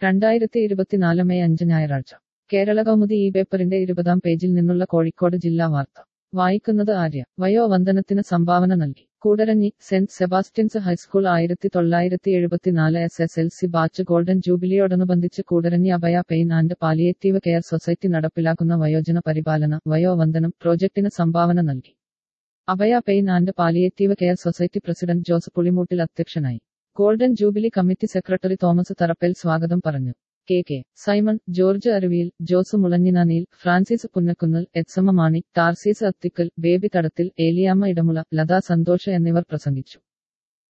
രണ്ടായിരത്തി ഇരുപത്തിനാല് മെയ് അഞ്ച് ഞായറാഴ്ച കേരള കൗമുദി ഈ പേപ്പറിന്റെ ഇരുപതാം പേജിൽ നിന്നുള്ള കോഴിക്കോട് ജില്ലാ വാർത്ത വായിക്കുന്നത് ആര്യ വയോവന്ദനത്തിന് സംഭാവന നൽകി കൂടരഞ്ഞി സെന്റ് സെബാസ്റ്റ്യൻസ് ഹൈസ്കൂൾ ആയിരത്തി തൊള്ളായിരത്തി എഴുപത്തിനാല് S S L C batch golden ജൂബിലിയോടനുബന്ധിച്ച് Koodaranji Abhaya pain and palliative care society നടപ്പിലാക്കുന്ന വയോജന പരിപാലന വയോവന്ദനം പ്രോജക്ടിന് സംഭാവന നൽകി Abhaya pain and palliative care society president Jose Pulimoottil അധ്യക്ഷനായി golden jubilee committee secretary Thomas Tharappel സ്വാഗതം പറഞ്ഞു കെ കെ സൈമൺ ജോർജ് അരുവിയിൽ ജോസ് മുളഞ്ഞിനാനിയിൽ ഫ്രാൻസിസ് പുന്നക്കുന്നൽ എത്സമ്മ മാണി ടാർസീസ് അത്തിക്കൽ ബേബി തടത്തിൽ ഏലിയാമ്മ ഇടമുള ലതാ സന്തോഷ് എന്നിവർ പ്രസംഗിച്ചു